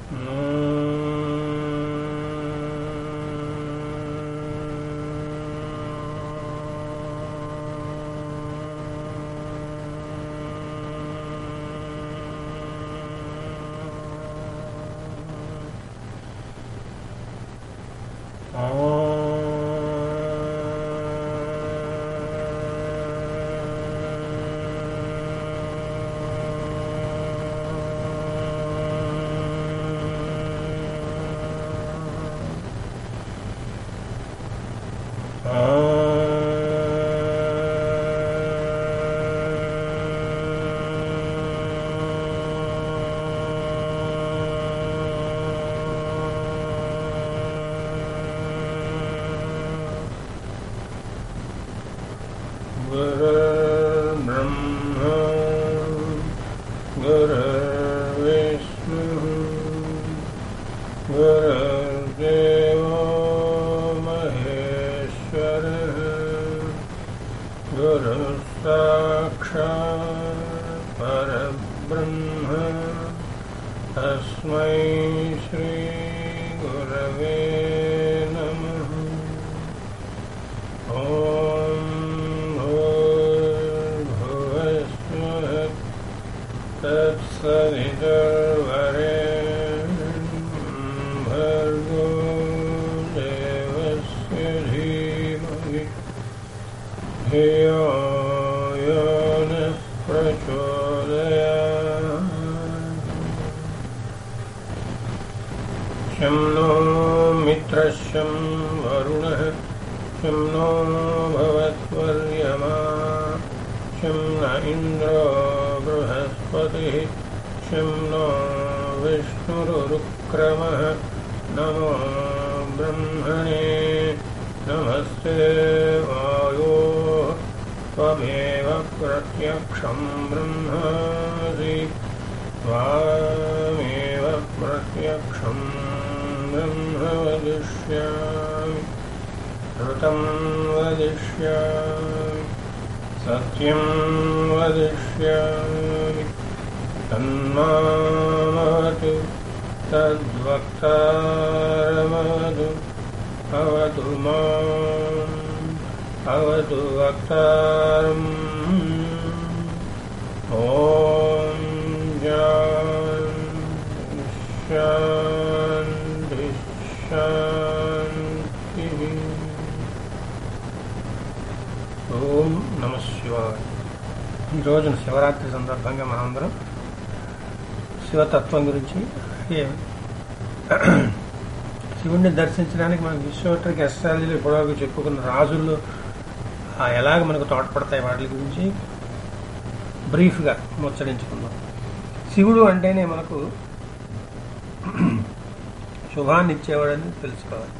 गुरुर्ब्रह्मा गुरुर्विष्णुः गुरुर्देवो महेश्वरः गुरुः साक्षात् परब्रह्म तस्मै श्रीगुरवे नमः ॐ भूर्भुवस्वः तत्सवितुर्वरेण्यं भर्गो देवस्य धीमहि धियो यो नः प्रचोदयात् शं नो मित्रशं वरुणः शं नो भवत्वर्यमा शं न इन्द्रो बृहस्पतिः शं नो विष्णुरुक्रमः नमो ब्रह्मणे नमस्ते वायो त्वमेव प्रत्यक्षं ब्रह्मासि त्वामेव प्रत्यक्षं ब्रह्म वदिष्यामि ऋतं वदिष्यामि सत्यं वदिष्यामि तन्मामवतु तद्वक्तारमवतु अवतु माम् अवतु वक्तारम् ॐ शान्ति शान्तिः ఓం నమ శివాయ ఈ రోజున శివరాత్రి సందర్భంగా మనందరం శివతత్వం గురించి ఏ శివుణ్ణి దర్శించడానికి మనకు విశ్వటకి ఎస్ట్రాలజీలో ఇప్పటివరకు చెప్పుకున్న రాజుల్లో ఆ ఎలాగ మనకు తోడ్పడతాయి వాటి గురించి బ్రీఫ్గా ముచ్చరించుకుందాం శివుడు అంటేనే మనకు శుభాన్ని ఇచ్చేవాడని తెలుసుకోవాలి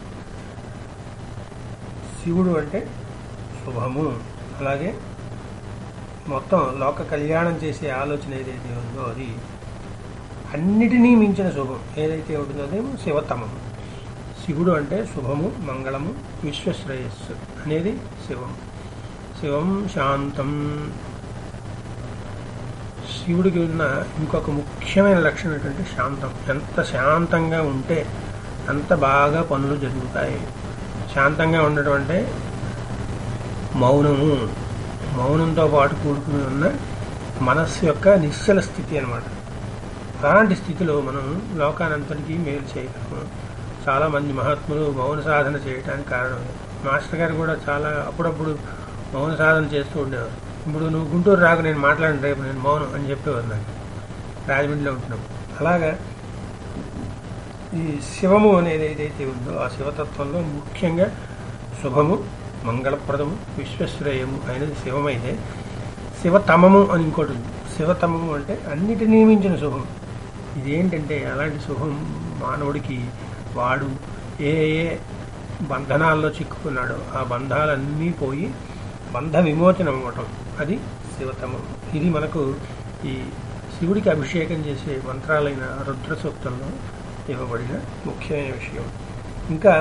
శివుడు అంటే శుభము అలాగే మొత్తం లోక కళ్యాణం చేసే ఆలోచన ఏదైతే ఉందో అది అన్నిటినీ మించిన శుభం ఏదైతే ఉంటుందో అదేమో శివతమము శివుడు అంటే శుభము మంగళము విశ్వశ్రేయస్సు అనేది శివం శివం శాంతం శివుడికి ఉన్న ఇంకొక ముఖ్యమైన లక్షణం ఏంటంటే శాంతం ఎంత శాంతంగా ఉంటే అంత బాగా పనులు జరుగుతాయి శాంతంగా ఉండటం అంటే మౌనము మౌనంతో పాటు కూడుకుని ఉన్న మనస్సు యొక్క నిశ్చల స్థితి అనమాట అలాంటి స్థితిలో మనం లోకానంతటికీ మేలు చేయగలము చాలామంది మహాత్ములు మౌన సాధన చేయడానికి కారణం ఇది. మాస్టర్ గారు కూడా చాలా అప్పుడప్పుడు మౌన సాధన చేస్తూ ఉండేవారు ఇప్పుడు నువ్వు గుంటూరు రాకు నేను మాట్లాడిన రేపు నేను మౌనం అని చెప్పేవారు నాకు రాజమండ్రిలో ఉంటున్నాం అలాగా ఈ శివము అనేది ఏదైతే ఉందో ఆ శివతత్వంలో ముఖ్యంగా శుభము మంగళప్రదము విశ్వశ్రేయము అనేది శివమైతే శివతమము అని ఇంకోటి ఉంది శివతమము అంటే అన్నిటినీ మించిన శుభం ఇదేంటంటే అలాంటి శుభం మానవుడికి వాడు ఏ ఏ బంధనాల్లో చిక్కుకున్నాడో ఆ బంధాలన్నీ పోయి బంధ విమోచనం అవ్వటం అది శివతమం ఇది మనకు ఈ శివుడికి అభిషేకం చేసే మంత్రాలైన రుద్ర సూక్తంలో ఇవ్వబడిన ముఖ్యమైన విషయం ఇంకా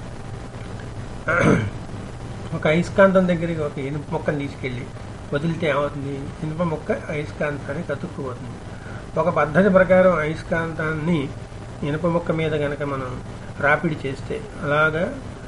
ఒక అయస్కాంతం దగ్గరికి ఒక ఇనుప మొక్కను తీసుకెళ్ళి వదిలితే ఏమవుతుంది ఇనుప మొక్క అయస్కాంతానికి అతుక్కుపోతుంది ఒక పద్ధతి ప్రకారం అయస్కాంతాన్ని ఇనప మొక్క మీద కనుక మనం రాపిడి చేస్తే అలాగా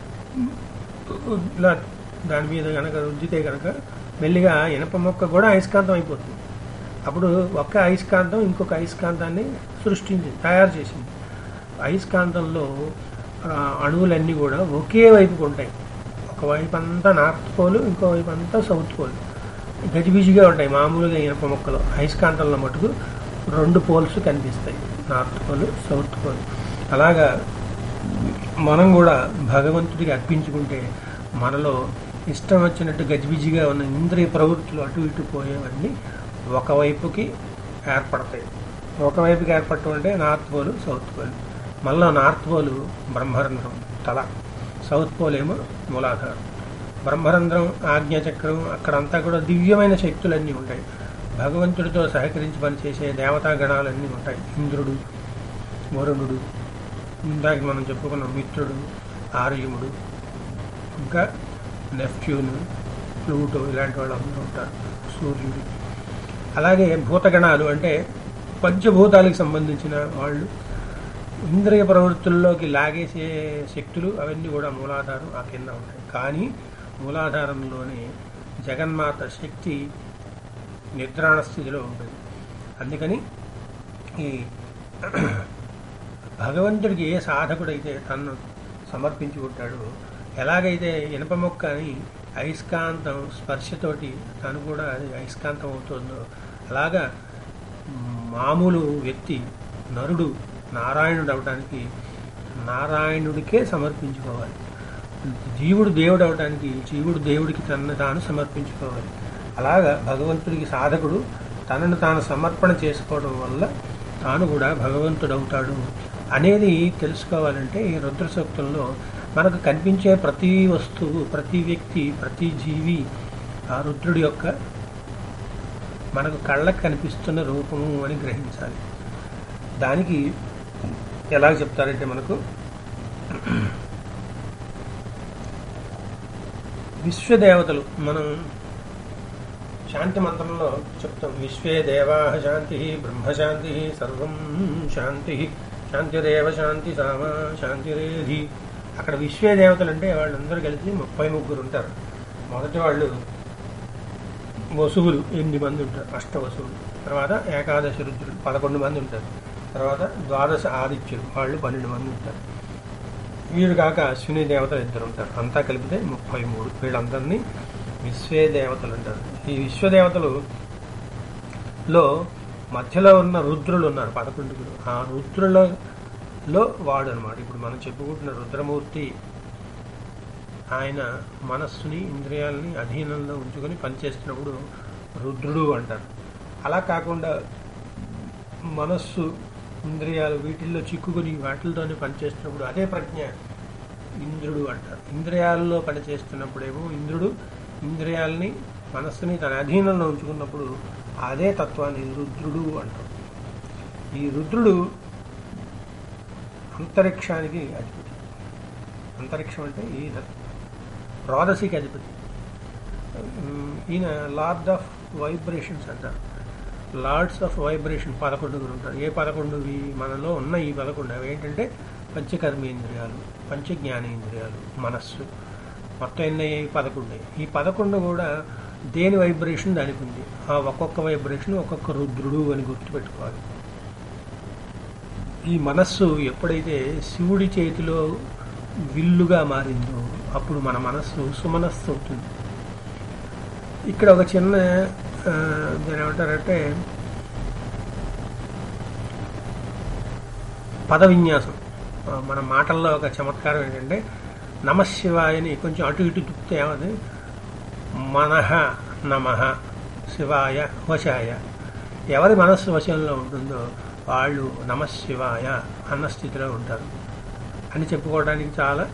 ఇలా దాని మీద కనుక రుద్దితే కనుక మెల్లిగా ఇనప మొక్క కూడా అయస్కాంతం అయిపోతుంది అప్పుడు ఒక్క అయస్కాంతం ఇంకొక అయస్కాంతాన్ని సృష్టించింది తయారు చేసింది అయస్కాంతంలో ఆ, అణువులన్నీ కూడా ఒకే వైపుకు ఉంటాయి ఒకవైపు అంతా నార్త్ పోల్ ఇంకో వైపు అంతా సౌత్ పోల్ గజిబిజిగా ఉంటాయి మామూలుగా ఇనప మొక్కలు అయస్కాంతంలో మటుకు రెండు పోల్స్ కనిపిస్తాయి నార్త్ పోల్ సౌత్ పోల్ అలాగా మనం కూడా భగవంతుడికి అర్పించుకుంటే మనలో ఇష్టం వచ్చినట్టు గజిబిజిగా ఉన్న ఇంద్రియ ప్రవృత్తులు అటు ఇటు పోయేవన్నీ ఒకవైపుకి ఏర్పడతాయి ఒకవైపుకి ఏర్పడటం అంటే నార్త్ పోల్ సౌత్ పోల్ మళ్ళా నార్త్ పోల్ బ్రహ్మరంధ్రం తల సౌత్ పోల్ ఏమో మూలాధారం బ్రహ్మరంధ్రం ఆజ్ఞాచక్రం అక్కడంతా కూడా దివ్యమైన శక్తులన్నీ ఉంటాయి భగవంతుడితో సహకరించి పనిచేసే దేవతా గణాలన్నీ ఉంటాయి ఇంద్రుడు వరుణుడు ఇందాక మనం చెప్పుకున్న మిత్రుడు ఆర్యముడు ఇంకా నెఫ్ట్యూన్ ప్లూటో ఇలాంటి వాళ్ళు అందరూ ఉంటారు సూర్యుడు అలాగే భూతగణాలు అంటే పంచభూతాలకు సంబంధించిన వాళ్ళు ఇంద్రియ ప్రవృత్తుల్లోకి లాగేసే శక్తులు అవన్నీ కూడా మూలాధారం ఆ కింద ఉంటాయి కానీ మూలాధారంలోనే జగన్మాత శక్తి నిద్రాణ స్థితిలో ఉంటుంది అందుకని ఈ భగవంతుడికి ఏ సాధకుడైతే తన్ను సమర్పించుకుంటాడో ఎలాగైతే ఇనప మొక్క అని అయస్కాంతం స్పర్శతోటి తను కూడా అది అయస్కాంతం అవుతుందో అలాగా మామూలు వ్యక్తి నరుడు నారాయణుడు అవడానికి నారాయణుడికే సమర్పించుకోవాలి జీవుడు దేవుడు అవడానికి జీవుడు దేవుడికి తనను తాను సమర్పించుకోవాలి అలాగా భగవంతుడికి సాధకుడు తనను తాను సమర్పణ చేసుకోవడం వల్ల తాను కూడా భగవంతుడు అవుతాడు అనేది తెలుసుకోవాలంటే ఈ రుద్ర సూక్తంలో మనకు కనిపించే ప్రతి వస్తువు ప్రతి వ్యక్తి ప్రతి జీవి ఆ రుద్రుడి యొక్క మనకు కళ్ళకు కనిపిస్తున్న రూపము అని గ్రహించాలి దానికి ఎలా చెప్తారంటే మనకు విశ్వదేవతలు మనం శాంతి మంత్రంలో చెప్తాం విశ్వే దేవా శాంతి బ్రహ్మశాంతి సర్వం శాంతి శాంతిరేవ శాంతి సామ శాంతిరేధి అక్కడ విశ్వే దేవతలు అంటే వాళ్ళందరూ కలిసి ముప్పై ముగ్గురు ఉంటారు మొదటి వాళ్ళు వసువులు ఎనిమిది మంది ఉంటారు అష్ట వసువులు తర్వాత ఏకాదశి రుద్రులు పదకొండు మంది ఉంటారు తర్వాత ద్వాదశ ఆదిత్యులు వాళ్ళు పన్నెండు మంది ఉంటారు వీరు కాక అశ్విని దేవతలు ఇద్దరు ఉంటారు అంతా కలిపితే ముప్పై మూడు వీళ్ళందరినీ విశ్వే దేవతలు అంటారు ఈ విశ్వదేవతలు లో మధ్యలో ఉన్న రుద్రులు ఉన్నారు పదకొండుగురు ఆ రుద్రులలో వాడు అనమాట ఇప్పుడు మనం చెప్పుకుంటున్న రుద్రమూర్తి ఆయన మనస్సుని ఇంద్రియాలని అధీనంలో ఉంచుకొని పనిచేస్తున్నప్పుడు రుద్రుడు అంటారు అలా కాకుండా మనస్సు ఇంద్రియాలు వీటిల్లో చిక్కుకొని వాటితోనే పనిచేస్తున్నప్పుడు అదే ప్రజ్ఞ ఇంద్రుడు అంటారు ఇంద్రియాలలో పనిచేస్తున్నప్పుడేమో ఇంద్రుడు ఇంద్రియాలని మనస్సుని తన అధీనంలో ఉంచుకున్నప్పుడు అదే తత్వాన్ని రుద్రుడు అంటారు ఈ రుద్రుడు అంతరిక్షానికి అధిపతి అంతరిక్షం అంటే ఈ రోదసికి అధిపతి ఉమ్, ఈయన లార్డ్ ఆఫ్ వైబ్రేషన్స్ అంటారు లార్డ్స్ ఆఫ్ వైబ్రేషన్ పదకొండుగురు ఉంటారు ఏ పదకొండువి మనలో ఉన్న ఈ పదకొండు అవి ఏంటంటే పంచకర్మేంద్రియాలు పంచ జ్ఞానేంద్రియాలు మనస్సు మొత్తం ఎన్ని పదకొండు ఈ పదకొండు కూడా దేని వైబ్రేషన్ దానికి ఉంది ఆ ఒక్కొక్క వైబ్రేషన్ ఒక్కొక్క రుద్రుడు అని గుర్తుపెట్టుకోవాలి ఈ మనస్సు ఎప్పుడైతే శివుడి చేతిలో విల్లుగా మారిందో అప్పుడు మన మనస్సు సుమనస్సు అవుతుంది ఇక్కడ ఒక చిన్న ఆ, దాన్ని ఏమంటారంటే పద విన్యాసం ఆ, మన మాటల్లో ఒక చమత్కారం ఏంటంటే నమశివాయని కొంచెం అటు ఇటు తిప్పితే ఏమది మనహ నమః శివాయ వశాయ ఎవరి మనస్సు వశంలో ఉంటుందో వాళ్ళు నమశివాయ అన్న స్థితిలో ఉంటారు అని చెప్పుకోవడానికి చాలా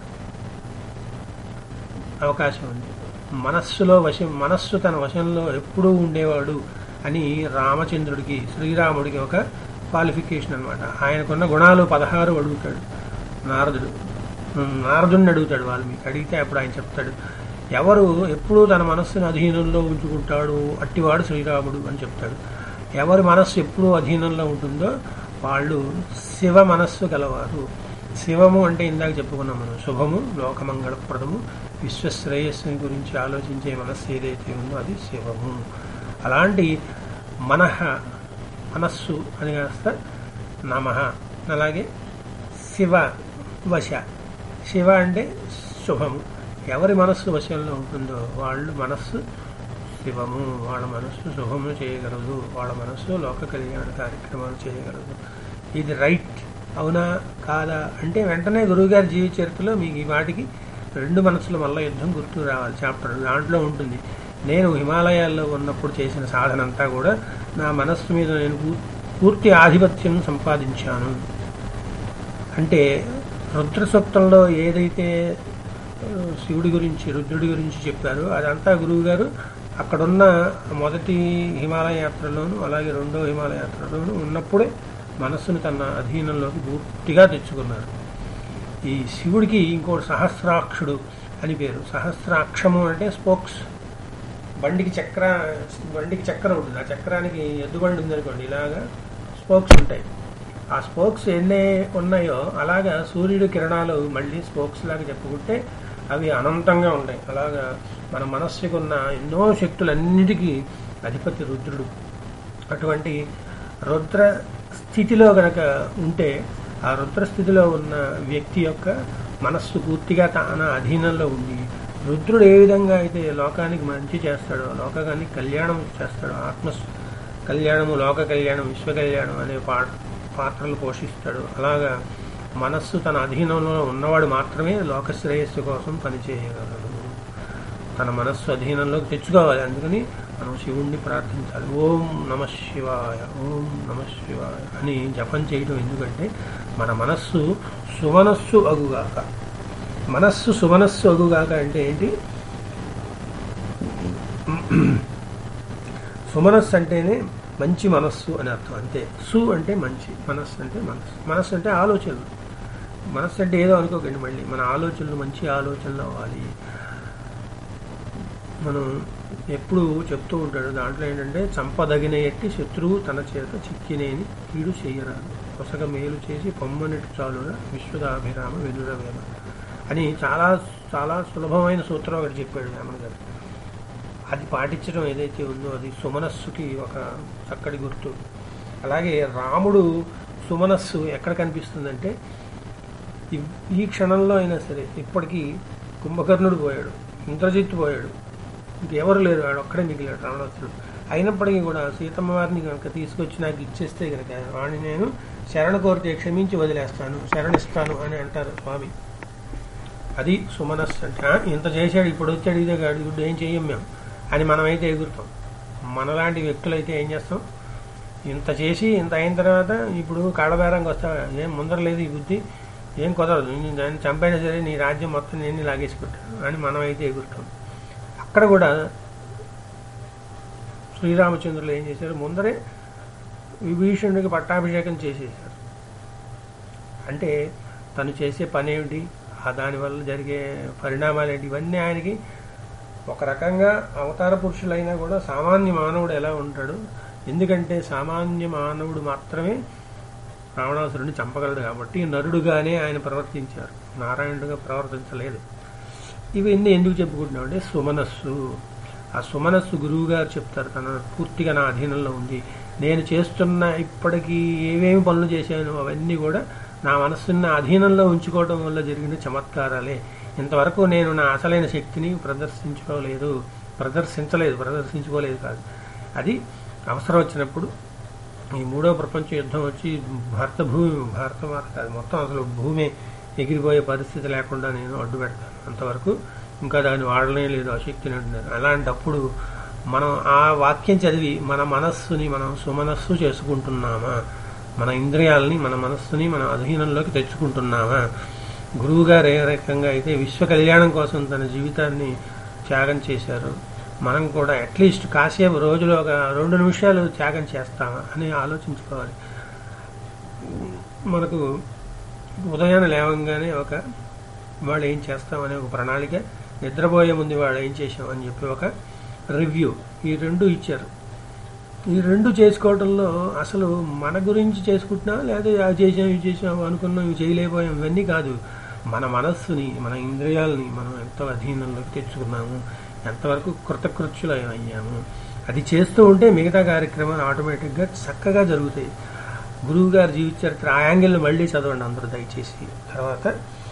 అవకాశం ఉంది మనస్సులో వశం మనస్సు తన వశంలో ఎప్పుడూ ఉండేవాడు అని రామచంద్రుడికి శ్రీరాముడికి ఒక క్వాలిఫికేషన్ అనమాట ఆయనకున్న గుణాలు పదహారు అడుగుతాడు నారదుడు ఉమ్, నారదుడిని అడుగుతాడు వాల్మీకి అడిగితే అప్పుడు ఆయన చెప్తాడు ఎవరు ఎప్పుడూ తన మనస్సును అధీనంలో ఉంచుకుంటాడు అట్టివాడు శ్రీరాముడు అని చెప్తాడు ఎవరి మనస్సు ఎప్పుడూ అధీనంలో ఉంటుందో వాళ్ళు శివ మనస్సు గలవారు శివము అంటే ఇందాక చెప్పుకున్నాం మనం శుభము లోకమంగళప్రదము విశ్వశ్రేయస్సుని గురించి ఆలోచించే మనస్సు ఏదైతే ఉందో అది శివము అలాంటి మనహ మనస్సు అని కాస్త నమ అలాగే శివ వశ శివ అంటే శుభము ఎవరి మనస్సు వశంలో ఉంటుందో వాళ్ళు మనస్సు శివము వాళ్ళ మనస్సు శుభము చేయగలదు వాళ్ళ మనస్సు లోక కళ్యాణ కార్యక్రమాలు చేయగలదు ఇది రైట్ అవునా కాదా అంటే వెంటనే గురువుగారి జీవిత చరిత్రలో మీకు ఈ వాటికి రెండు మనసుల మల్ల యుద్ధం గుర్తు రావాలి చాప్టర్ దాంట్లో ఉంటుంది నేను హిమాలయాల్లో ఉన్నప్పుడు చేసిన సాధన అంతా కూడా నా మనస్సు మీద నేను పూ- పూర్తి ఆధిపత్యం సంపాదించాను అంటే రుద్ర సూక్తంలో ఏదైతే ఆ, శివుడి గురించి రుద్రుడి గురించి చెప్పారో అదంతా గురువు గారు అక్కడున్న మొదటి హిమాలయ యాత్రలోను అలాగే రెండో హిమాలయ యాత్రలోను ఉన్నప్పుడే మనస్సును తన అధీనంలోకి పూర్తిగా తెచ్చుకున్నారు ఈ శివుడికి ఇంకోటి సహస్రాక్షుడు అని పేరు సహస్రాక్షము అంటే స్పోక్స్ బండికి చక్ర బండికి చక్రం ఉంటుంది ఆ చక్రానికి ఎద్దు బండి ఉందనుకోండి ఇలాగా స్పోక్స్ ఉంటాయి ఆ స్పోక్స్ ఎన్ని ఉన్నాయో అలాగా సూర్యుడి కిరణాలు మళ్ళీ స్పోక్స్ లాగా చెప్పుకుంటే అవి అనంతంగా ఉంటాయి అలాగా మన మనస్సుకు ఉన్న ఎన్నో శక్తులన్నిటికీ అధిపతి రుద్రుడు అటువంటి రుద్ర స్థితిలో గనక ఉంటే ఆ రుద్ర స్థితిలో ఉన్న వ్యక్తి యొక్క మనస్సు పూర్తిగా తన అధీనంలో ఉంది రుద్రుడు ఏ విధంగా అయితే లోకానికి మంచి చేస్తాడో లోకానికి కళ్యాణం చేస్తాడో ఆత్మ కళ్యాణము లోక కళ్యాణం విశ్వ కళ్యాణం అనే పా పాత్రలు పోషిస్తాడు అలాగా మనస్సు తన అధీనంలో ఉన్నవాడు మాత్రమే లోక శ్రేయస్సు కోసం పనిచేయగలడు తన మనస్సు అధీనంలోకి తెచ్చుకోవాలి అందుకని మనం శివుణ్ణి ప్రార్థించాలి ఓం నమ శివాయ ఓం నమ శివాయ అని జపం చేయడం ఎందుకంటే మన మనస్సు సుమనస్సు అగుగాక మనస్సు సుమనస్సు అగుగాక అంటే ఏంటి సుమనస్సు అంటేనే మంచి మనస్సు అని అర్థం అంతే సు అంటే మంచి మనస్సు అంటే మనస్సు మనస్సు అంటే ఆలోచనలు మనస్సు అంటే ఏదో అనుకోకండి మళ్ళీ మన ఆలోచనలు మంచి ఆలోచనలు అవ్వాలి మనం ఎప్పుడు చెప్తూ ఉంటాడు దాంట్లో ఏంటంటే చంపదగిన ఎట్టి శత్రువు తన చేత చిక్కినేని కీడు చేయరాదు కొసగ మేలు చేసి పొమ్మనిటి చాలున విశ్వదాభిరామ వెనురవేమ అని చాలా చాలా సులభమైన సూత్రం ఒకటి చెప్పాడు వేమన్ గారు అది పాటించడం ఏదైతే ఉందో అది సుమనస్సుకి ఒక చక్కటి గుర్తు అలాగే రాముడు సుమనస్సు ఎక్కడ కనిపిస్తుందంటే ఈ- ఈ క్షణంలో అయినా సరే ఇప్పటికీ కుంభకర్ణుడు పోయాడు ఇంద్రజిత్తు పోయాడు ఇంకెవరు లేరు వాడు ఒక్కడే మిగిలాడు రావణాసుడు అయినప్పటికీ కూడా సీతమ్మ వారిని కనుక తీసుకొచ్చి నాకు ఇచ్చేస్తే కనుక వాడిని నేను శరణ కోరితే క్షమించి వదిలేస్తాను శరణిస్తాను అని అంటారు స్వామి అది సుమనస్సు అంటే "ఆ, ఇంత చేశాడు ఇప్పుడు వచ్చాడు ఇదే కాడు ఇప్పుడు ఏం చెయ్యం మేము అని మనమైతే ఎగురుతాం మనలాంటి వ్యక్తులైతే ఏం చేస్తాం ఇంత చేసి ఇంత అయిన తర్వాత ఇప్పుడు కాడబేరంగా వస్తా ఏం ముందర లేదు ఈ బుద్ధి ఏం కుదరదు నేను దాన్ని చంపైనా సరే నీ రాజ్యం మొత్తం నేను లాగేసుకుంటాను అని మనమైతే ఎగురుతాం అక్కడ కూడా శ్రీరామచంద్రులు ఏం చేశారు ముందరే విభీషణుడికి పట్టాభిషేకం చేసేసారు అంటే తను చేసే పని ఏమిటి ఆ దానివల్ల జరిగే పరిణామాలు ఏంటి ఇవన్నీ ఆయనకి ఒక రకంగా అవతార పురుషులైనా కూడా సామాన్య మానవుడు ఎలా ఉంటాడు ఎందుకంటే సామాన్య మానవుడు మాత్రమే రావణాసురుడిని చంపగలడు కాబట్టి నరుడుగానే ఆయన ప్రవర్తించారు నారాయణుడుగా ప్రవర్తించలేదు ఇవన్నీ ఎందుకు చెప్పుకుంటున్నాం అంటే సుమనస్సు ఆ సుమనస్సు గురువు గారు చెప్తారు తన పూర్తిగా నా అధీనంలో ఉంది నేను చేస్తున్న ఇప్పటికీ ఏమేమి పనులు చేశాను అవన్నీ కూడా నా మనస్సుని నా అధీనంలో ఉంచుకోవడం వల్ల జరిగిన చమత్కారాలే ఇంతవరకు నేను నా అసలైన శక్తిని ప్రదర్శించుకోలేదు ప్రదర్శించలేదు ప్రదర్శించుకోలేదు కాదు అది అవసరం వచ్చినప్పుడు ఈ మూడో ప్రపంచ యుద్ధం వచ్చి భారత భూమి భారత మాత కాదు మొత్తం అసలు భూమి ఎగిరిపోయే పరిస్థితి లేకుండా నేను అడ్డు పెడతాను అంతవరకు ఇంకా దాన్ని వాడలే లేదు ఆ శక్తిని అంటున్నారు అలాంటప్పుడు మనం ఆ వాక్యం చదివి మన మనస్సుని మనం సుమనస్సు చేసుకుంటున్నామా మన ఇంద్రియాలని మన మనస్సుని మన అధీనంలోకి తెచ్చుకుంటున్నామా గురువు గారు ఏ రకంగా అయితే విశ్వ కళ్యాణం కోసం తన జీవితాన్ని త్యాగం చేశారు మనం కూడా అట్లీస్ట్ కాసేపు రోజులో ఒక రెండు నిమిషాలు త్యాగం చేస్తామా అని ఆలోచించుకోవాలి మనకు ఉదయాన్నే లేవంగానే ఒక వాళ్ళు ఏం చేస్తామనే ఒక ప్రణాళిక నిద్రపోయే ముందు వాళ్ళు ఏం చేసాం అని చెప్పి ఒక రివ్యూ ఈ రెండు ఇచ్చారు ఈ రెండు చేసుకోవడంలో అసలు మన గురించి చేసుకుంటున్నా లేదా అది చేసాం ఇది చేసాం అనుకున్నాం ఇవి చేయలేకపోయాం ఇవన్నీ కాదు మన మనస్సుని మన ఇంద్రియాలని మనం ఎంత అధీనంలోకి తెచ్చుకున్నాము ఎంతవరకు కృతకృత్యులు అయ్యాము అది చేస్తూ ఉంటే మిగతా కార్యక్రమాలు ఆటోమేటిక్గా చక్కగా జరుగుతాయి గురువు గారి జీవిత చరిత్ర ఆ యాంగిల్ మళ్ళీ చదవండి అందరూ దయచేసి తర్వాత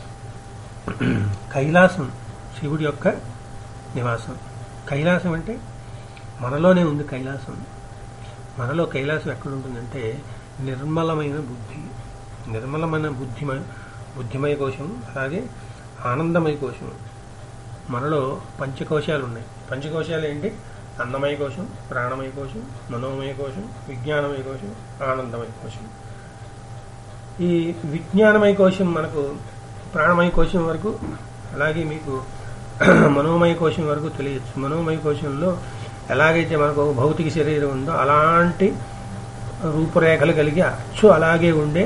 కైలాసం శివుడి యొక్క నివాసం కైలాసం అంటే మనలోనే ఉంది కైలాసం మనలో కైలాసం ఎక్కడ ఉంటుందంటే నిర్మలమైన బుద్ధి నిర్మలమైన బుద్ధిమయ బుద్ధిమయ కోశం అలాగే ఆనందమయ కోశం మనలో పంచకోశాలు ఉన్నాయి పంచకోశాలు ఏంటి అన్నమయ కోశం ప్రాణమయ కోశం మనోమయ కోశం విజ్ఞానమయ కోశం ఆనందమయ కోశం ఈ విజ్ఞానమయ కోశం మనకు ప్రాణమయ కోశం వరకు అలాగే మీకు మనోమయ కోశం వరకు తెలియచ్చు మనోమయ కోశంలో ఎలాగైతే మనకు ఒక భౌతిక శరీరం ఉందో అలాంటి రూపురేఖలు కలిగి అచ్చు అలాగే ఉండే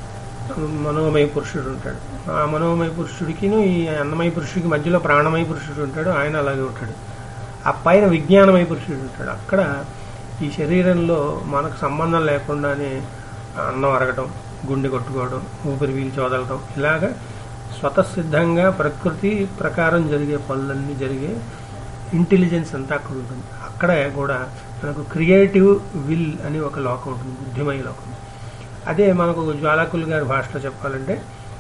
మనోమయ పురుషుడు ఉంటాడు ఆ మనోమయ పురుషుడికి ఈ అన్నమయ పురుషుడికి మధ్యలో ప్రాణమయ పురుషుడు ఉంటాడు ఆయన అలాగే ఉంటాడు ఆ పైన విజ్ఞానమయ పురుషుడు ఉంటాడు అక్కడ ఈ శరీరంలో మనకు సంబంధం లేకుండానే అన్నం అరగటం గుండె కొట్టుకోవడం ఊపిరి పీల్చి వదలటం ఇలాగా స్వతసిద్ధంగా ప్రకృతి ప్రకారం జరిగే పనులన్నీ జరిగే ఇంటెలిజెన్స్ అంతా అక్కడ ఉంటుంది అక్కడ కూడా మనకు క్రియేటివ్ విల్ అని ఒక లోకం ఉంటుంది బుద్ధిమయ లోకం అదే మనకు జ్వాలాకుల్ గారి భాషలో చెప్పాలంటే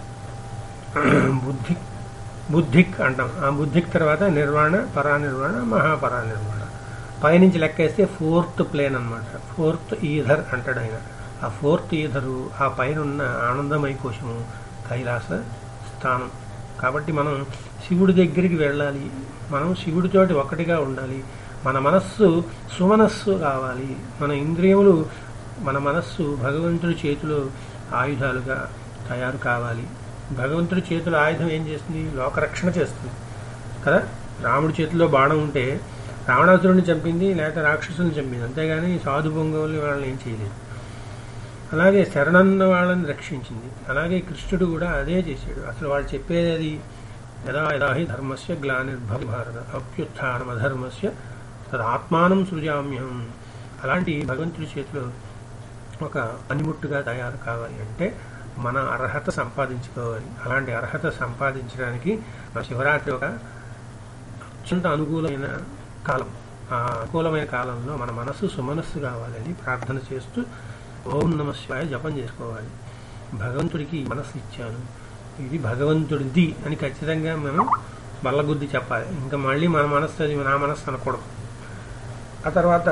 బుద్ధి బుద్ధిక్ అంటాం ఆ బుద్ధిక్ తర్వాత నిర్వాణ పరానిర్వాణ మహాపరానిర్వాణ పైనుంచి లెక్కేస్తే ఫోర్త్ ప్లేన్ అనమాట ఫోర్త్ ఈధర్ అంటాడు ఆయన ఆ ఫోర్త్ ఈధరు ఆ పైన ఉన్న ఆనందమయ కోశము కైలాస స్థానం కాబట్టి మనం శివుడి దగ్గరికి వెళ్ళాలి మనం శివుడితోటి ఒకటిగా ఉండాలి మన మనస్సు సుమనస్సు కావాలి మన ఇంద్రియములు మన మనస్సు భగవంతుడి చేతిలో ఆయుధాలుగా తయారు కావాలి భగవంతుడి చేతిలో ఆయుధం ఏం చేస్తుంది లోకరక్షణ చేస్తుంది కదా రాముడి చేతిలో బాణం ఉంటే రావణాసురుడిని చంపింది లేకపోతే రాక్షసుని చంపింది అంతేగాని సాధు పొంగవుల్ని వాళ్ళని ఏం చేయలేదు అలాగే శరణన్న వాళ్ళని రక్షించింది అలాగే కృష్ణుడు కూడా అదే చేశాడు అసలు వాళ్ళు చెప్పేది అది యదా యదా హి ధర్మస్య గ్లానిర్భవ భారత అభ్యుత్థానం అధర్మస్య తదాత్మానం సృజామ్యం అలాంటి భగవంతుడి చేతిలో ఒక పనిముట్టుగా తయారు కావాలి అంటే మన అర్హత సంపాదించుకోవాలి అలాంటి అర్హత సంపాదించడానికి మన శివరాత్రి ఒక అత్యంత అనుకూలమైన కాలం ఆ అనుకూలమైన కాలంలో మన మనస్సు సుమనస్సు కావాలని ప్రార్థన చేస్తూ ఓం నమ శివాయ జపం చేసుకోవాలి భగవంతుడికి మనస్సు ఇచ్చాను ఇది భగవంతుడిది అని ఖచ్చితంగా మనం బల్లగుద్ది చెప్పాలి ఇంకా మళ్ళీ మన మనస్సు అది నా మనస్సు అనకూడదు ఆ తర్వాత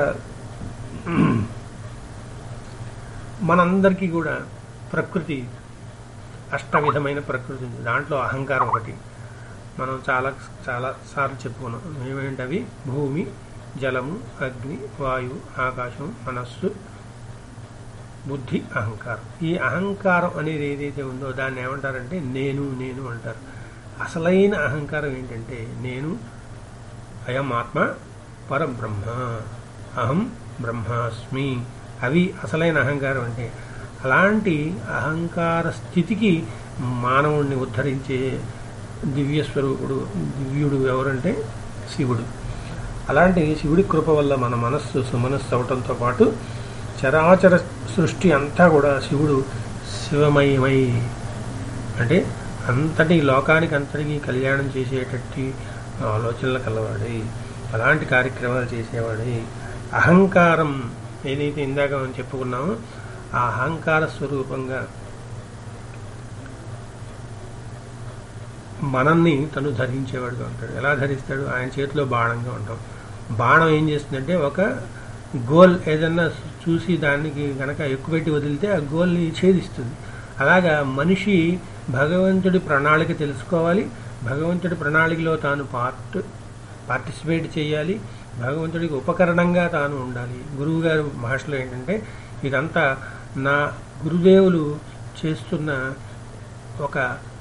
మనందరికీ కూడా ప్రకృతి అష్టవిధమైన ప్రకృతి ఉంది దాంట్లో అహంకారం ఒకటి మనం చాలా చాలా సార్లు చెప్పుకున్నాం ఏమేంటి అవి భూమి జలము అగ్ని వాయువు ఆకాశం మనస్సు బుద్ధి అహంకారం ఈ అహంకారం అనేది ఏదైతే ఉందో దాన్ని ఏమంటారంటే నేను నేను అంటారు అసలైన అహంకారం ఏంటంటే నేను అయం ఆత్మ పరబ్రహ్మ అహం బ్రహ్మాస్మి అవి అసలైన అహంకారం అంటే అలాంటి అహంకార స్థితికి మానవుణ్ణి ఉద్ధరించే దివ్య స్వరూపుడు దివ్యుడు ఎవరంటే శివుడు అలాంటి శివుడి కృప వల్ల మన మనస్సు సుమనస్సు అవటంతో పాటు చరాచర సృష్టి అంతా కూడా శివుడు శివమయమై అంటే అంతటి లోకానికి అంతటికి కళ్యాణం చేసేటట్టి ఆలోచనలు కలవాడి అలాంటి కార్యక్రమాలు చేసేవాడి అహంకారం ఏదైతే ఇందాక మనం చెప్పుకున్నామో ఆ అహంకార స్వరూపంగా మనల్ని తను ధరించేవాడుగా ఉంటాడు ఎలా ధరిస్తాడు ఆయన చేతిలో బాణంగా ఉంటాం బాణం ఏం చేస్తుందంటే ఒక గోల్ ఏదన్నా చూసి దానికి గనక ఎక్కుపెట్టి వదిలితే ఆ గోల్ని ఛేదిస్తుంది అలాగా మనిషి భగవంతుడి ప్రణాళిక తెలుసుకోవాలి భగవంతుడి ప్రణాళికలో తాను పార్ట్ పార్టిసిపేట్ చేయాలి భగవంతుడికి ఉపకరణంగా తాను ఉండాలి గురువు గారి భాషలో ఏంటంటే ఇదంతా నా గురుదేవులు చేస్తున్న ఒక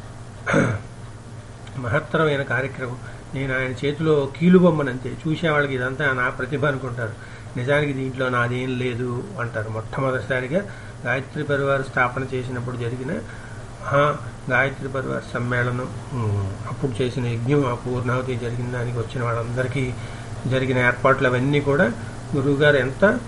మహత్తరమైన కార్యక్రమం నేను ఆయన చేతిలో కీలుబొమ్మనంతే చూసేవాళ్ళకి ఇదంతా నా ప్రతిభ అనుకుంటారు నిజానికి దీంట్లో నాదేం లేదు అంటారు మొట్టమొదటిసారిగా గాయత్రి పరివార స్థాపన చేసినప్పుడు జరిగిన మహా గాయత్రి పరివార సమ్మేళనం అప్పుడు చేసిన యజ్ఞం ఆ పూర్ణావతి జరిగిన దానికి వచ్చిన వాళ్ళందరికీ జరిగిన ఏర్పాట్లు అవన్నీ కూడా గురువుగారు ఎంత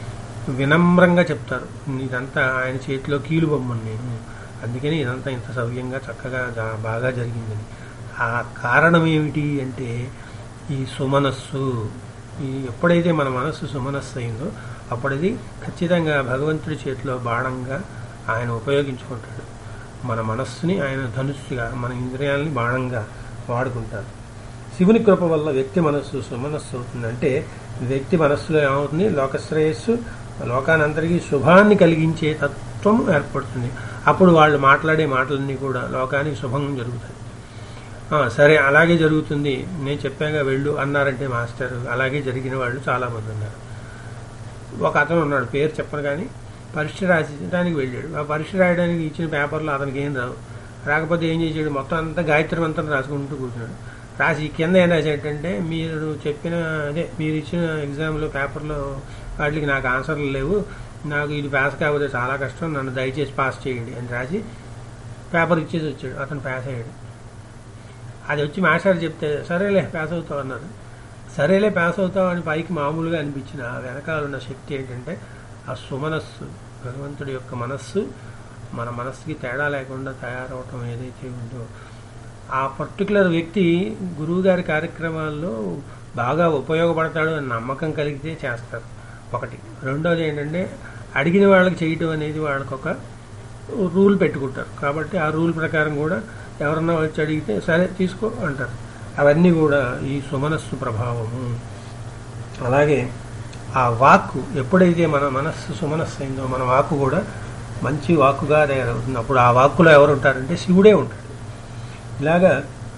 వినమ్రంగా చెప్తారు ఇదంతా ఆయన చేతిలో కీలు బొమ్మను నేను అందుకని ఇదంతా ఇంత సవ్యంగా చక్కగా జా- బాగా జరిగిందని ఆ కారణం ఏమిటి అంటే ఈ సుమనస్సు ఈ ఎప్పుడైతే మన మనస్సు సుమనస్సు అయిందో అప్పుడది ఖచ్చితంగా భగవంతుడి చేతిలో బాణంగా ఆయన ఉపయోగించుకుంటాడు మన మనస్సుని ఆయన ధనుస్సుగా మన ఇంద్రియాలని బాణంగా వాడుకుంటారు శివుని కృప వల్ల వ్యక్తి మనస్సు సుమనస్సు అవుతుంది అంటే వ్యక్తి మనస్సులో ఏమవుతుంది లోకశ్రేయస్సు లోకానంతరికి శుభాన్ని కలిగించే తత్వం ఏర్పడుతుంది అప్పుడు వాళ్ళు మాట్లాడే మాటలన్నీ కూడా లోకానికి శుభం జరుగుతాయి ఆ, సరే అలాగే జరుగుతుంది నేను చెప్పాగా వెళ్ళు అన్నారంటే మాస్టర్ అలాగే జరిగిన వాళ్ళు చాలామంది ఉన్నారు ఒక అతను ఉన్నాడు పేరు చెప్పను కానీ పరీక్ష రాసేయడానికి వెళ్ళాడు ఆ పరీక్ష రాయడానికి ఇచ్చిన పేపర్లో అతనికి ఏం రావు రాకపోతే ఏం చేసాడు మొత్తం అంతా గాయత్రి మంత్రం రాసుకుంటూ కూర్చున్నాడు రాసి కింద ఏం రాసేటంటే మీరు చెప్పిన అదే మీరు ఇచ్చిన ఎగ్జామ్లో పేపర్లో వాటికి నాకు ఆన్సర్లు లేవు నాకు ఇది పాస్ కాకపోతే చాలా కష్టం నన్ను దయచేసి పాస్ చేయండి అని రాసి పేపర్ ఇచ్చేసి వచ్చాడు అతను పాస్ అయ్యాడు అది వచ్చి మాస్టర్ చెప్తే సరేలే పాస్ అవుతావు అన్నారు సరేలే పాస్ అవుతావు అని పైకి మామూలుగా అనిపించిన ఆ వెనకాల ఉన్న శక్తి ఏంటంటే ఆ సుమనస్సు భగవంతుడి యొక్క మనస్సు మన మనస్సుకి తేడా లేకుండా తయారవటం ఏదైతే ఉందో ఆ పర్టికులర్ వ్యక్తి గురువుగారి కార్యక్రమాల్లో బాగా ఉపయోగపడతాడు అని నమ్మకం కలిగితే చేస్తారు ఒకటి రెండోది ఏంటంటే అడిగిన వాళ్ళకి చేయటం అనేది వాళ్ళకి ఒక రూల్ పెట్టుకుంటారు కాబట్టి ఆ రూల్ ప్రకారం కూడా ఎవరన్నా వచ్చి అడిగితే సరే తీసుకో అంటారు అవన్నీ కూడా ఈ సుమనస్సు ప్రభావము అలాగే ఆ వాక్కు ఎప్పుడైతే మన మనస్సు సుమనస్సు అయిందో మన వాక్కు కూడా మంచి వాక్కుగా తయారవుతుంది అప్పుడు ఆ వాక్కులో ఎవరు ఉంటారంటే శివుడే ఉంటాడు ఇలాగా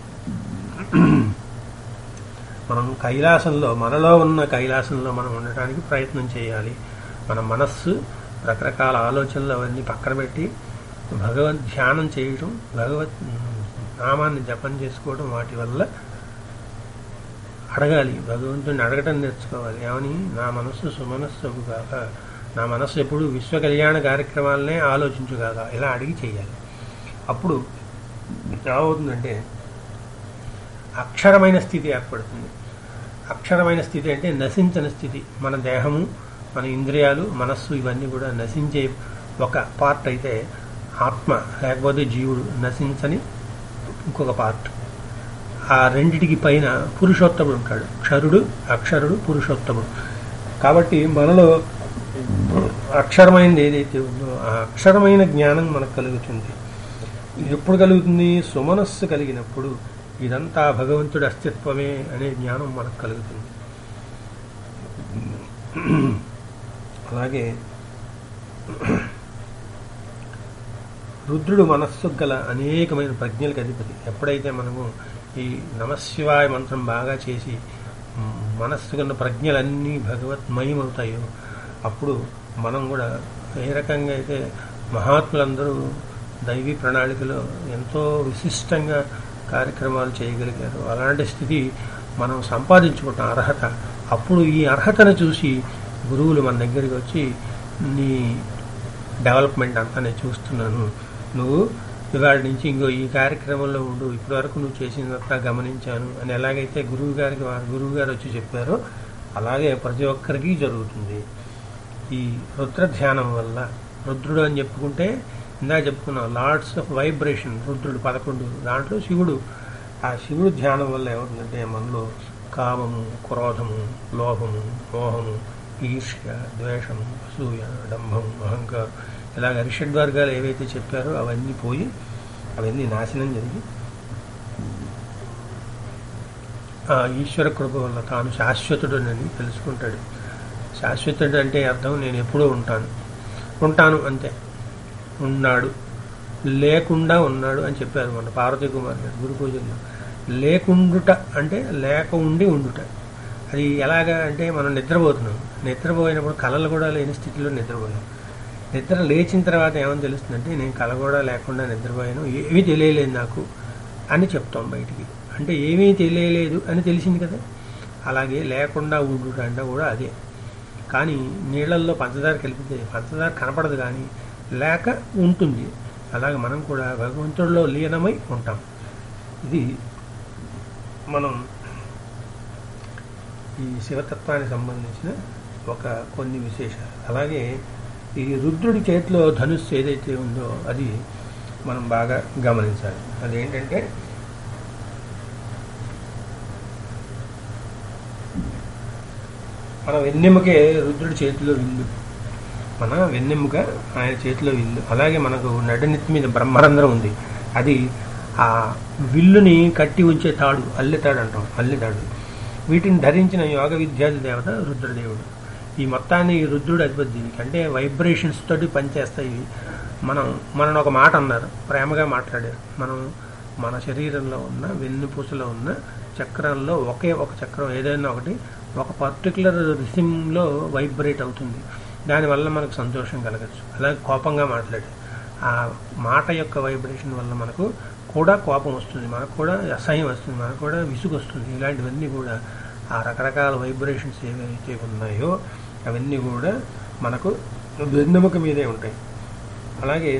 మనం కైలాసంలో మనలో ఉన్న కైలాసంలో మనం ఉండటానికి ప్రయత్నం చేయాలి మన మనస్సు రకరకాల ఆలోచనలు అవన్నీ పక్కన పెట్టి భగవద్ ధ్యానం చేయటం భగవత్ నామాన్ని జపం చేసుకోవడం వాటి వల్ల అడగాలి భగవంతుని అడగటం నేర్చుకోవాలి ఏమని నా మనస్సు సుమనస్సు కాక నా మనస్సు ఎప్పుడు విశ్వ కళ్యాణ కార్యక్రమాలనే ఆలోచించుగాక ఇలా అడిగి చేయాలి అప్పుడు ఏమవుతుందంటే అక్షరమైన స్థితి ఏర్పడుతుంది అక్షరమైన స్థితి అంటే నశించని స్థితి మన దేహము మన ఇంద్రియాలు మనస్సు ఇవన్నీ కూడా నశించే ఒక పార్ట్ అయితే ఆత్మ లేకపోతే జీవుడు నశించని ఇంకొక పార్ట్ ఆ రెండిటికి పైన పురుషోత్తముడు ఉంటాడు క్షరుడు అక్షరుడు పురుషోత్తముడు కాబట్టి మనలో అక్షరమైనది ఏదైతే ఉందో ఆ అక్షరమైన జ్ఞానం మనకు కలుగుతుంది ఇది ఎప్పుడు కలుగుతుంది సుమనస్సు కలిగినప్పుడు ఇదంతా భగవంతుడి అస్తిత్వమే అనే జ్ఞానం మనకు కలుగుతుంది అలాగే రుద్రుడు మనస్సు గల అనేకమైన ప్రజ్ఞలకు అధిపతి ఎప్పుడైతే మనము ఈ నమశివాయ మంత్రం బాగా చేసి మ్, మనస్సు కన్న ప్రజ్ఞలన్నీ భగవత్మయమవుతాయో అప్పుడు మనం కూడా ఏ రకంగా అయితే మహాత్ములందరూ దైవీ ప్రణాళికలో ఎంతో విశిష్టంగా కార్యక్రమాలు చేయగలిగారు అలాంటి స్థితి మనం సంపాదించుకుంటాం అర్హత అప్పుడు ఈ అర్హతను చూసి గురువులు మన దగ్గరికి వచ్చి నీ డెవలప్మెంట్ అంతా నేను చూస్తున్నాను నువ్వు ఇవాళ నుంచి ఇంకో ఈ కార్యక్రమంలో ఉండు ఇప్పటి వరకు నువ్వు చేసినంతా గమనించాను అని ఎలాగైతే గురువు గారికి వారు గురువు గారు వచ్చి చెప్పారో అలాగే ప్రతి ఒక్కరికి జరుగుతుంది ఈ రుద్ర ధ్యానం వల్ల రుద్రుడు అని చెప్పుకుంటే ఇందా చెప్పుకున్నాం లార్డ్స్ ఆఫ్ వైబ్రేషన్ రుద్రుడు పదకొండు దాంట్లో శివుడు ఆ శివుడు ధ్యానం వల్ల ఏమవుతుందంటే మనలో కామము క్రోధము లోభము మోహము ఈర్ష్య ద్వేషము అసూయ డంభము అహంకారం ఇలాగ వర్గాలు ఏవైతే చెప్పారో అవన్నీ పోయి అవన్నీ నాశనం జరిగి ఆ ఈశ్వర కృప వల్ల తాను శాశ్వతుడని తెలుసుకుంటాడు శాశ్వతుడు అంటే అర్థం నేను ఎప్పుడూ ఉంటాను ఉంటాను అంతే ఉన్నాడు లేకుండా ఉన్నాడు అని చెప్పారు మన పార్వతీ కుమార్ గారు గురు పూజల్లో లేకుండుట అంటే లేక ఉండి ఉండుట అది ఎలాగా అంటే మనం నిద్రపోతున్నాం నిద్రపోయినప్పుడు కళలు కూడా లేని స్థితిలో నిద్రపోయాం నిద్ర లేచిన తర్వాత ఏమని తెలుస్తుందంటే నేను కళ కూడా లేకుండా నిద్రపోయాను ఏమీ తెలియలేదు నాకు అని చెప్తాం బయటికి అంటే ఏమీ తెలియలేదు అని తెలిసింది కదా అలాగే లేకుండా ఉండుట అంటే కూడా అదే కానీ నీళ్ళల్లో పంచదార కలిపితే పంచదార కనపడదు కానీ లేక ఉంటుంది అలాగే మనం కూడా భగవంతుడిలో లీనమై ఉంటాం ఇది మనం ఈ శివతత్వానికి సంబంధించిన ఒక కొన్ని విశేషాలు అలాగే ఈ రుద్రుడి చేతిలో ధనుస్సు ఏదైతే ఉందో అది మనం బాగా గమనించాలి అదేంటంటే మన వెన్నెముకే రుద్రుడి చేతిలో విల్లు మన వెన్నెముక ఆయన చేతిలో విల్లు అలాగే మనకు నడునెత్తి మీద బ్రహ్మరంధ్రం ఉంది అది ఆ విల్లుని కట్టి ఉంచే తాడు అల్లెతాడు అంటాం అల్లెతాడు వీటిని ధరించిన యోగ విద్యాది దేవత రుద్రదేవుడు ఈ మొత్తాన్ని ఈ రుద్రుడు అధిపతి దీనికి అంటే వైబ్రేషన్స్ తోటి పనిచేస్తాయి ఇవి. మనం మనం ఒక మాట అన్నారు ప్రేమగా మాట్లాడారు మనం మన శరీరంలో ఉన్న వెన్నుపూసలో ఉన్న చక్రాల్లో ఒకే ఒక చక్రం ఏదైనా ఒకటి ఒక పర్టికులర్ రిసిమ్లో వైబ్రేట్ అవుతుంది దానివల్ల మనకు సంతోషం కలగచ్చు అలాగే కోపంగా మాట్లాడి ఆ మాట యొక్క వైబ్రేషన్ వల్ల మనకు కూడా కోపం వస్తుంది మనకు కూడా అసహ్యం వస్తుంది మనకు కూడా విసుగు వస్తుంది ఇలాంటివన్నీ కూడా ఆ రకరకాల వైబ్రేషన్స్ ఏవైతే ఉన్నాయో అవన్నీ కూడా మనకు వెన్నెముక మీదే ఉంటాయి అలాగే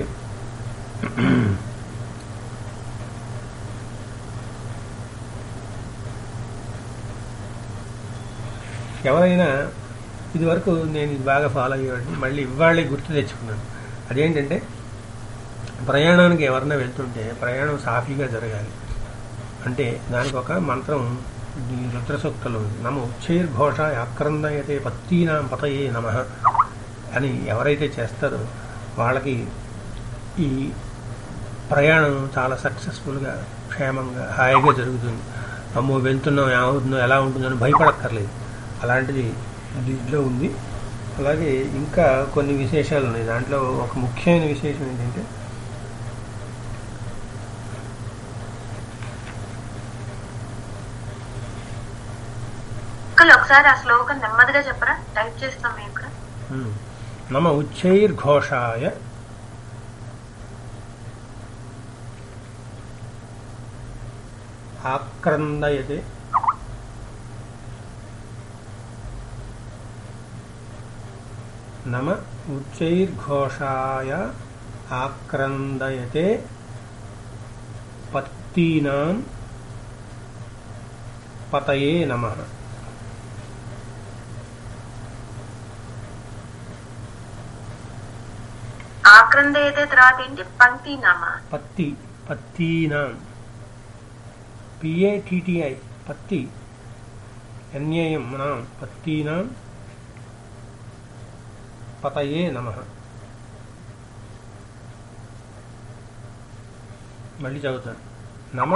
ఎవరైనా ఇది వరకు నేను ఇది బాగా ఫాలో అయ్యేవాడిని మళ్ళీ ఇవాళే గుర్తు తెచ్చుకున్నాను అదేంటంటే ప్రయాణానికి ఎవరైనా వెళ్తుంటే ప్రయాణం సాఫీగా జరగాలి అంటే దానికి ఒక మంత్రం ఈ రుద్రసూక్తలో ఉంది నమ ఉచ్చైర్ఘోష ఆక్రందయతే పత్తీనాం పతయే నమ అని ఎవరైతే చేస్తారో వాళ్ళకి ఈ ప్రయాణం చాలా సక్సెస్ఫుల్గా క్షేమంగా హాయిగా జరుగుతుంది అమ్మో వెళ్తున్నాం ఏమవుతుందో ఎలా ఉంటుందో అని భయపడక్కర్లేదు అలాంటిది దీంట్లో ఉంది అలాగే ఇంకా కొన్ని విశేషాలు ఉన్నాయి దాంట్లో ఒక ముఖ్యమైన విశేషం ఏంటంటే అంకుల్ ఒకసారి ఆ శ్లోకం నెమ్మదిగా చెప్పరా టైప్ చేస్తాం మేము ఇక్కడ ఉమ్, నమ ఉచ్చైర్ఘోషాయ ఆక్రందయతే నమ ఉచ్చైర్ఘోషాయ ఆక్రందయతే పత్తీనాం పతయే నమః ఆక్రంద అయితే తర్వాత ఏంటి పంక్తి నామా పత్తి పత్తీనాం పిఏటిటిఐ పత్తి అన్యయం నాం పత్తీనాం పతయే నమ మళ్ళీ చదువుతాను నమ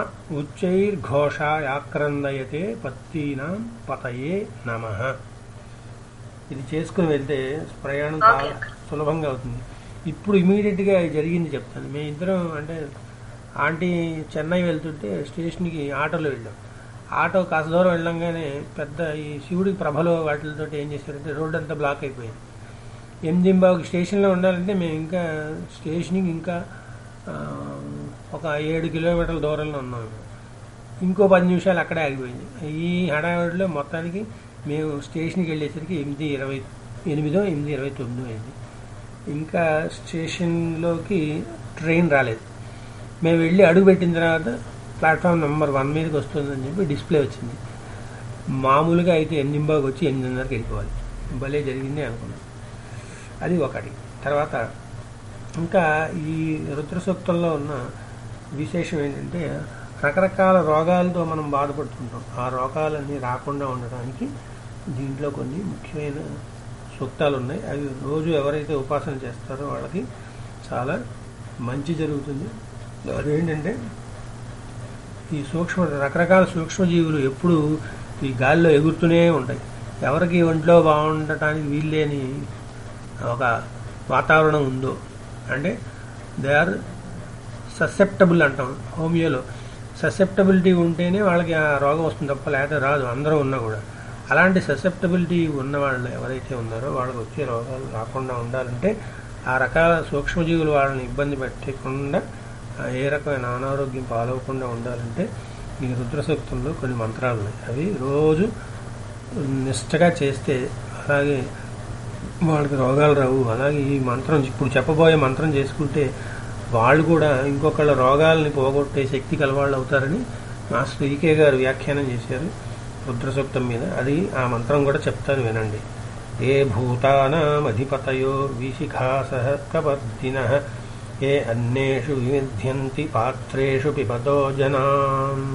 ఉచ్చైర్ఘోషాయాక్రందయతే పత్తీనాం పతయే నమ ఇది చేసుకుని వెళ్తే ప్రయాణం Okay. చాలా సులభంగా అవుతుంది ఇప్పుడు ఇమీడియట్గా జరిగింది చెప్తాను మేము ఇద్దరం అంటే ఆంటీ చెన్నై వెళ్తుంటే స్టేషన్కి ఆటోలో వెళ్ళాం ఆటో కాస్త దూరం వెళ్ళంగానే పెద్ద ఈ శివుడికి ప్రభలో వాటితో ఏం చేశారంటే రోడ్ అంతా బ్లాక్ అయిపోయింది ఎనిమిదింబావుకి స్టేషన్లో ఉండాలంటే మేము ఇంకా స్టేషన్కి ఇంకా ఆ, ఒక ఏడు కిలోమీటర్ల దూరంలో ఉన్నాం ఇంకో పది నిమిషాలు అక్కడే ఆగిపోయింది ఈ హడావిడిలో మొత్తానికి మేము స్టేషన్కి వెళ్ళేసరికి ఎనిమిది ఇరవై ఎనిమిదో ఎనిమిది ఇరవై తొమ్మిదో అయింది ఇంకా స్టేషన్లోకి ట్రైన్ రాలేదు మేము వెళ్ళి అడుగు పెట్టిన తర్వాత ప్లాట్ఫామ్ నెంబర్ వన్ మీదకి వస్తుందని చెప్పి డిస్ప్లే వచ్చింది మామూలుగా అయితే ఎనిమిదింబాకి వచ్చి ఎనిమిదిన్నరకి వెళ్ళిపోవాలి భలే జరిగింది అనుకున్నాం అది ఒకటి తర్వాత ఇంకా ఈ రుద్ర సూక్తంలో ఉన్న విశేషం ఏంటంటే రకరకాల రోగాలతో మనం బాధపడుతుంటాం ఆ రోగాలన్నీ రాకుండా ఉండడానికి దీంట్లో కొన్ని ముఖ్యమైన సూక్తాలు ఉన్నాయి అవి రోజు ఎవరైతే ఉపాసన చేస్తారో వాళ్ళకి చాలా మంచి జరుగుతుంది అదేంటంటే ఈ సూక్ష్మ రకరకాల సూక్ష్మజీవులు ఎప్పుడు ఈ గాలిలో ఎగురుతూనే ఉంటాయి ఎవరికి ఒంట్లో బాగుండటానికి వీల్లేని ఒక వాతావరణం ఉందో అంటే దే ఆర్ ససెప్టబుల్ అంటాం హోమియోలో ససెప్టబిలిటీ ఉంటేనే వాళ్ళకి ఆ రోగం వస్తుంది తప్ప లేకపోతే రాదు అందరూ ఉన్నా కూడా అలాంటి ససెప్టబిలిటీ ఉన్న వాళ్ళు ఎవరైతే ఉన్నారో వాళ్ళకి వచ్చే రోగాలు రాకుండా ఉండాలంటే ఆ రకాల సూక్ష్మజీవులు వాళ్ళని ఇబ్బంది పెట్టకుండా ఆ ఏ రకమైన అనారోగ్యం పాలవకుండా ఉండాలంటే ఈ రుద్రసూక్తంలో కొన్ని మంత్రాలు ఉన్నాయి అవి రోజు నిష్టగా చేస్తే అలాగే వాళ్ళకి రోగాలు రావు అలాగే ఈ మంత్రం ఇప్పుడు చెప్పబోయే మంత్రం చేసుకుంటే వాళ్ళు కూడా ఇంకొకళ్ళ రోగాల్ని పోగొట్టే శక్తి కలవాళ్ళు అవుతారని మాస్టర్ ఈకే గారు వ్యాఖ్యానం చేశారు రుద్ర సూక్తం మీద అది ఆ మంత్రం కూడా చెప్తాను వినండి ఏ భూతానామధిపతయో విశిఖాసః కవర్దినः ఏ అన్నేషు వివిధ్యంతి పాత్రేషు పిబతో జనాన్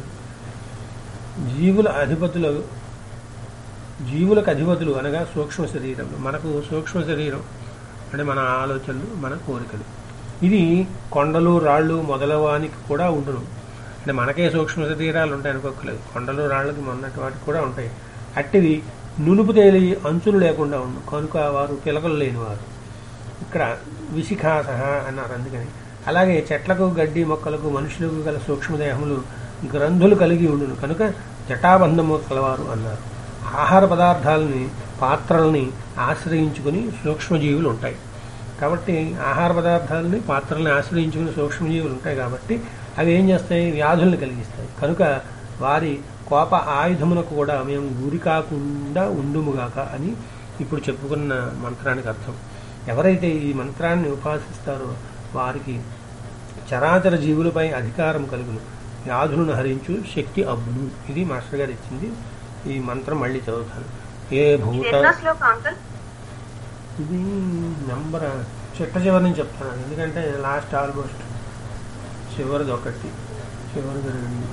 జీవుల అధిపతులు జీవులకు అధిపతులు అనగా సూక్ష్మ శరీరం మనకు సూక్ష్మ శరీరం అంటే మన ఆలోచనలు మన కోరికలు ఇది కొండలు రాళ్ళు మొదలవానికి కూడా ఉండును అంటే మనకే సూక్ష్మ శరీరాలు ఉంటాయి అనుకోకలేదు కొండలు రాళ్ళకి మొన్నటి వాటికి కూడా ఉంటాయి అట్టివి నునుపు తేలి అంచులు లేకుండా ఉండు కనుక వారు పిలకలు లేనివారు ఇక్కడ విశిఖాస అన్నారు అందుకని అలాగే చెట్లకు గడ్డి మొక్కలకు మనుషులకు గల సూక్ష్మదేహములు గ్రంథులు కలిగి ఉండును కనుక జటాబంధము కలవారు అన్నారు ఆహార పదార్థాలని పాత్రల్ని ఆశ్రయించుకుని సూక్ష్మజీవులు ఉంటాయి కాబట్టి ఆహార పదార్థాలని పాత్రల్ని ఆశ్రయించుకుని సూక్ష్మజీవులు ఉంటాయి కాబట్టి అవి ఏం చేస్తాయి వ్యాధుల్ని కలిగిస్తాయి కనుక వారి కోప ఆయుధమునకు కూడా మేము గురి కాకుండా ఉండుముగాక అని ఇప్పుడు చెప్పుకున్న మంత్రానికి అర్థం ఎవరైతే ఈ మంత్రాన్ని ఉపాసిస్తారో వారికి చరాచర జీవులపై అధికారం కలుగును వ్యాధులను హరించు శక్తి అబ్బును ఇది మాస్టర్ గారు ఇచ్చింది ఈ మంత్రం మళ్ళీ చదువుతాను ఏ ఇది భూత ఎన్నో శ్లోకం అంకుల్ ఇది నెంబర్ చిట్ట చివరి నుంచి చెప్తాను ఎందుకంటే లాస్ట్ ఆల్మోస్ట్ చివరిది ఒకటి చివరిది రెండు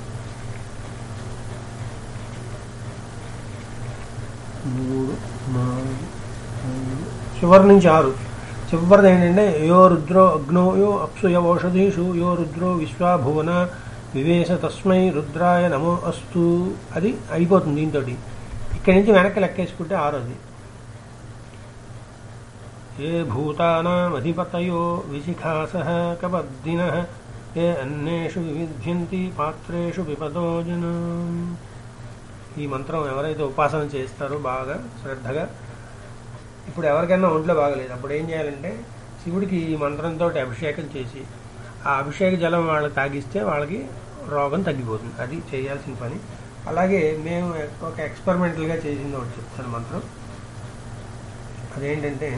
మూడు నాలుగు ఐదు చివరి నుంచి ఆరు చివరిది ఏంటంటే యో రుద్రో అగ్నో యో అప్సుయ ఓషధీషు యో రుద్రో విశ్వాభువన వివేశ తస్మై రుద్రాయ నమో అస్తు అది అయిపోతుంది దీంతో ఇక్కడి నుంచి వెనక్కి లెక్కేసుకుంటే ఆరోది ఏ భూతానామధిపతయో విశిఖాసః కబద్దినః ఏ అన్నేషు వివిధ్యంతి పాత్రేషు పిపదో జనం ఈ మంత్రం ఎవరైతే ఉపాసన చేస్తారో బాగా శ్రద్ధగా ఇప్పుడు ఎవరికైనా ఒంట్లో బాగలేదు అప్పుడు ఏం చేయాలంటే శివుడికి ఈ మంత్రంతో అభిషేకం చేసి ఆ అభిషేక జలం వాళ్ళకి తాగిస్తే వాళ్ళకి రోగం తగ్గిపోతుంది అది చేయాల్సిన పని అలాగే మేము ఒక ఎక్స్పెరిమెంటల్గా చేసింది ఒకటి చెప్తాను మంత్రం అదేంటంటే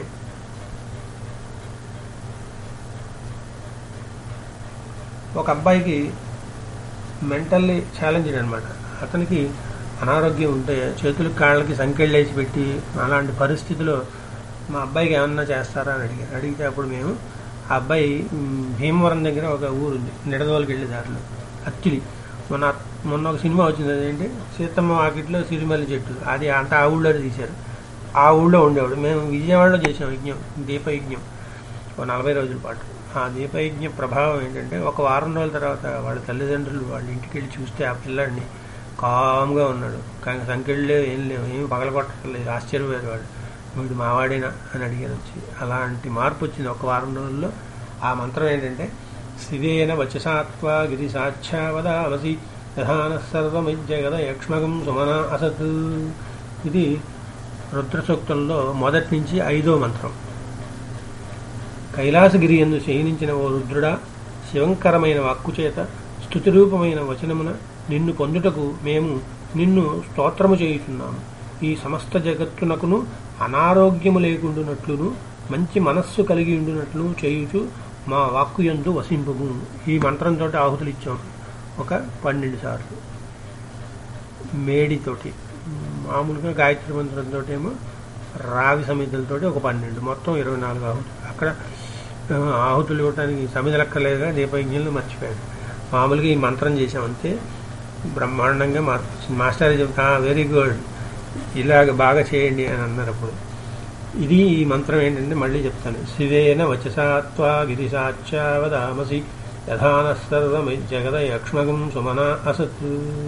ఒక అబ్బాయికి మెంటల్లీ ఛాలెంజ్డ్ అనమాట అతనికి అనారోగ్యం ఉంటే చేతులకు కాళ్ళకి సంకెళ్ళేసి పెట్టి అలాంటి పరిస్థితిలో మా అబ్బాయికి ఏమన్నా చేస్తారా అని అడిగారు అడిగితే అప్పుడు మేము ఆ అబ్బాయి మ్, భీమవరం దగ్గర ఒక ఊరు ఉంది నిడదవోలుకి వెళ్ళే దారిలో అత్తిలి మొన్న మొన్న ఒక సినిమా వచ్చింది అదేంటి సీతమ్మ వాకిట్లో సిరిమల్లి చెట్టు అది అంత ఆ ఊళ్ళో తీశారు ఆ ఊళ్ళో ఉండేవాడు మేము విజయవాడలో చేసాం యజ్ఞం దీపయజ్ఞం ఒక నలభై రోజుల పాటు ఆ దీపయజ్ఞ ప్రభావం ఏంటంటే ఒక వారం రోజుల తర్వాత వాళ్ళ తల్లిదండ్రులు వాళ్ళ ఇంటికి వెళ్ళి చూస్తే ఆ పిల్లాడిని కామ్గా ఉన్నాడు కానీ సంఖ్యలు లేవు ఏం లేవు ఏమి పగలగొట్టలేదు ఆశ్చర్యపోయారు వాళ్ళు వీడు మావాడేనా అని అడిగారు వచ్చి అలాంటి మార్పు వచ్చింది ఒక వారం రోజుల్లో ఆ మంత్రం ఏంటంటే శివేన వచసాత్వా గిరి సాక్షావదామసి యథాన సర్వమిజ్జగద యక్ష్మగం సుమన అసత్ ఇది రుద్ర సూక్తంలో మొదటి నుంచి ఐదో మంత్రం కైలాసగిరి ఎందు శయనించిన ఓ రుద్రుడా శివంకరమైన వాక్కుచేత స్థుతిరూపమైన వచనమున నిన్ను పొందుటకు మేము నిన్ను స్తోత్రము చేయుచున్నాము ఈ సమస్త జగత్తునకును అనారోగ్యము లేకుండునట్లును మంచి మనస్సు కలిగి ఉండునట్లు చేయుచు మా వాక్కు యందు వసింపుము ఈ మంత్రంతో ఆహుతులు ఇచ్చాం ఒక పన్నెండు సార్లు మేడితోటి మామూలుగా గాయత్రి మంత్రంతో ఏమో రావి సమితులతో ఒక పన్నెండు మొత్తం ఇరవై నాలుగు ఆహుతులు అక్కడ ఆ, ఆహుతులు ఇవ్వడానికి సమిధలక్కర్లేదుగా దీపయజ్ఞంలో మర్చిపోయాడు మామూలుగా ఈ మంత్రం చేసాం అంతే బ్రహ్మాండంగా మార్పు వచ్చింది. మాస్టర్ చెప్తా వెరీ గుడ్ ఇలాగ బాగా చేయండి అని అన్నారు అప్పుడు ఇది ఈ మంత్రం ఏంటంటే మళ్ళీ చెప్తాను శివేన వచసాత్వా గిరిసాచ్యావదామసి యథాన సర్వమి జగద యక్ష్మగం సుమన అసత్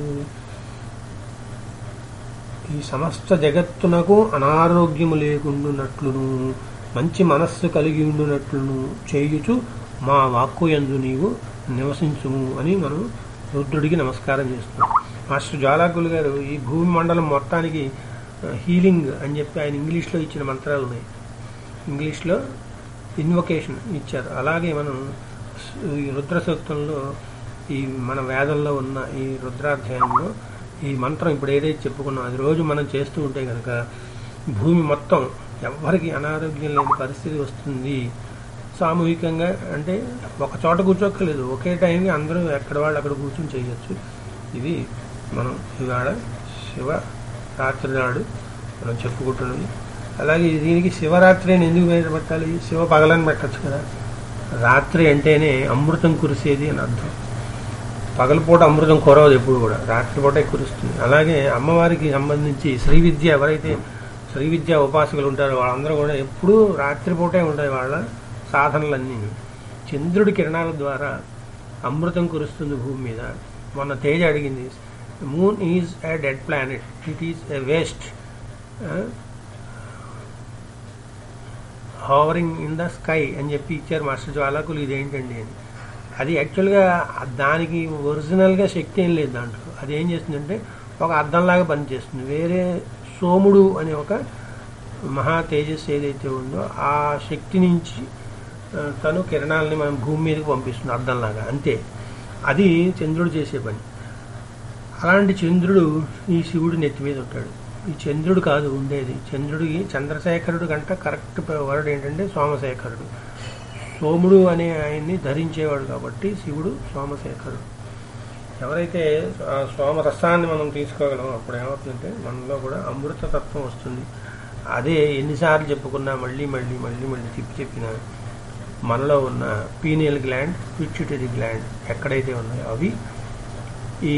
ఈ సమస్త జగత్తునకు అనారోగ్యము లేకుండునట్లును మంచి మనస్సు కలిగి ఉండునట్లును చేయుచు మా వాక్కు యందు నీవు నివసించుము అని మనం రుద్రుడికి నమస్కారం చేస్తున్నాం మాస్టర్ జ్వాలాకులు గారు ఈ భూమి మండలం మొత్తానికి ఆ, హీలింగ్ అని చెప్పి ఆయన ఇంగ్లీష్లో ఇచ్చిన మంత్రాలు ఉన్నాయి ఇంగ్లీష్లో ఇన్వొకేషన్ ఇచ్చారు అలాగే మనం స్- ఈ రుద్ర సూక్తంలో ఈ మన వేదంలో ఉన్న ఈ రుద్రాధ్యాయంలో ఈ మంత్రం ఇప్పుడు ఏదైతే చెప్పుకున్నాం అది రోజు మనం చేస్తూ ఉంటే కనుక భూమి మొత్తం ఎవ్వరికి అనారోగ్యం లేని పరిస్థితి వస్తుంది సామూహికంగా అంటే ఒక చోట కూర్చోక్కర్లేదు ఒకే టైంకి అందరూ ఎక్కడ వాళ్ళు అక్కడ కూర్చొని చేయొచ్చు ఇది మనం ఇవాళ శివ రాత్రి నాడు మనం చెప్పుకుంటున్నది అలాగే దీనికి శివరాత్రి అని ఎందుకు పేరు పెట్టాలి శివ పగలని పెట్టచ్చు కదా రాత్రి అంటేనే అమృతం కురిసేది అని అర్థం పగలపూట అమృతం కురవదు ఎప్పుడు కూడా రాత్రిపూటే కురుస్తుంది అలాగే అమ్మవారికి సంబంధించి శ్రీ విద్య ఎవరైతే శ్రీ విద్య ఉపాసకులు ఉంటారో వాళ్ళందరూ కూడా ఎప్పుడూ రాత్రిపూటే ఉంటాయి వాళ్ళ సాధనలన్నీ చంద్రుడి కిరణాల ద్వారా అమృతం కురుస్తుంది భూమి మీద మొన్న తేజ అడిగింది moon is a dead planet it is a waste hovering in the sky అని చెప్పి ఇచ్చారు మాస్టర్ జ్వాలకులు ఇదేంటండి అని అది యాక్చువల్గా దానికి ఒరిజినల్గా శక్తి ఏం లేదు దాంట్లో అది ఏం చేస్తుందంటే ఒక అద్దంలాగా పనిచేస్తుంది వేరే సోముడు అనే ఒక మహా తేజస్సు ఏదైతే ఉందో ఆ శక్తి నుంచి ఆ, తను కిరణాలని మనం భూమి మీదకి పంపిస్తుంది అద్దంలాగా అంతే అది చంద్రుడు చేసే పని అలాంటి చంద్రుడు ఈ శివుడి నెత్తి మీద ఉంటాడు ఈ చంద్రుడు కాదు ఉండేది చంద్రుడికి చంద్రశేఖరుడు కంట కరెక్ట్ వర్డ్ ఏంటంటే సోమశేఖరుడు సోముడు అనే ఆయన్ని ధరించేవాడు కాబట్టి శివుడు సోమశేఖరుడు ఎవరైతే ఆ సోమరసాన్ని మనం తీసుకోగలం అప్పుడు ఏమవుతుందంటే మనలో కూడా అమృత తత్వం వస్తుంది అదే ఎన్నిసార్లు చెప్పుకున్నా మళ్ళీ మళ్ళీ మళ్ళీ మళ్ళీ తిప్పి చెప్పినా మనలో ఉన్న పీనియల్ గ్లాండ్ పిచ్యుటరీ గ్లాండ్ ఎక్కడైతే ఉన్నాయో అవి ఈ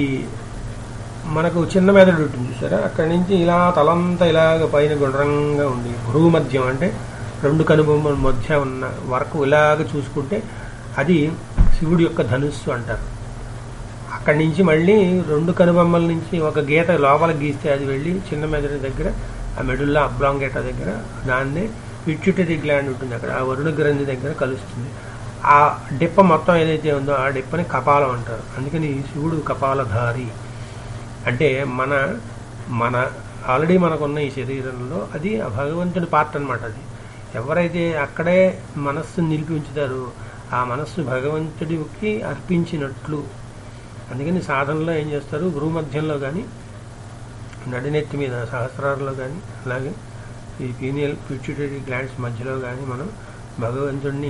మనకు చిన్న మెదడు ఉంటుంది చూసారా అక్కడి నుంచి ఇలా తలంతా ఇలాగ పైన గుండ్రంగా ఉంది భ్రువు మధ్యం అంటే రెండు కనుబొమ్మల మధ్య ఉన్న వరకు ఇలాగ చూసుకుంటే అది శివుడి యొక్క ధనుస్సు అంటారు అక్కడి నుంచి మళ్ళీ రెండు కనుబొమ్మల నుంచి ఒక గీత లోపల గీస్తే అది వెళ్ళి చిన్న మెదడు దగ్గర ఆ మెడుల్లా అబ్లాంగేట దగ్గర దాన్నే పిచ్యుటరీ గ్లాండ్ ఉంటుంది అక్కడ ఆ వరుణ గ్రంథి దగ్గర కలుస్తుంది ఆ డిప్ప మొత్తం ఏదైతే ఉందో ఆ డిప్పని కపాలం అంటారు అందుకని శివుడు కపాలధారి అంటే మన మన ఆల్రెడీ మనకున్న ఈ శరీరంలో అది ఆ భగవంతుడి పార్ట్ అనమాట అది ఎవరైతే అక్కడే మనస్సును నిలిపి ఉంచుతారో ఆ మనస్సు భగవంతుడికి అర్పించినట్లు అందుకని సాధనలో ఏం చేస్తారు భూమధ్యంలో కానీ నడినెత్తి మీద సహస్రాల్లో కానీ అలాగే ఈ పీనియల్ పిచ్యుటరీ గ్లాండ్స్ మధ్యలో కానీ మనం భగవంతుడిని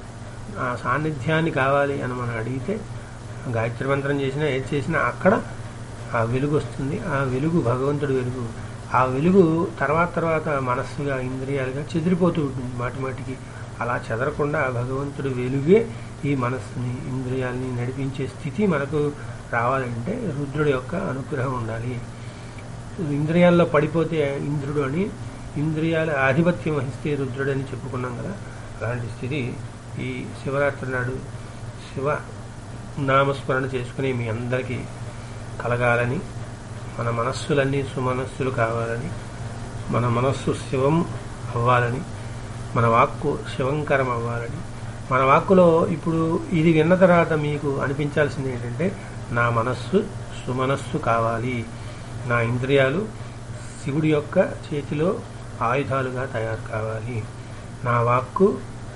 ఆ సాన్నిధ్యాన్ని కావాలి అని మనం అడిగితే గాయత్రి మంత్రం చేసినా ఏది చేసినా అక్కడ ఆ వెలుగు వస్తుంది ఆ వెలుగు భగవంతుడి వెలుగు ఆ వెలుగు తర్వాత తర్వాత మనస్సుగా ఇంద్రియాలుగా చెదిరిపోతూ ఉంటుంది మాటి మాటికి అలా చెదరకుండా ఆ భగవంతుడి వెలుగే ఈ మనస్సుని ఇంద్రియాలని నడిపించే స్థితి మనకు రావాలంటే రుద్రుడి యొక్క అనుగ్రహం ఉండాలి ఇంద్రియాల్లో పడిపోతే ఇంద్రుడు అని ఇంద్రియాల ఆధిపత్యం వహిస్తే రుద్రుడు అని చెప్పుకున్నాం కదా అలాంటి స్థితి ఈ శివరాత్రి నాడు శివ నామస్మరణ చేసుకుని మీ అందరికీ కలగాలని మన మనస్సులన్నీ సుమనస్సులు కావాలని మన మనస్సు శివం అవ్వాలని మన వాక్కు శివంకరం అవ్వాలని మన వాక్కులో ఇప్పుడు ఇది విన్న తర్వాత మీకు అనిపించాల్సింది ఏంటంటే నా మనస్సు సుమనస్సు కావాలి నా ఇంద్రియాలు శివుడి యొక్క చేతిలో ఆయుధాలుగా తయారు కావాలి నా వాక్కు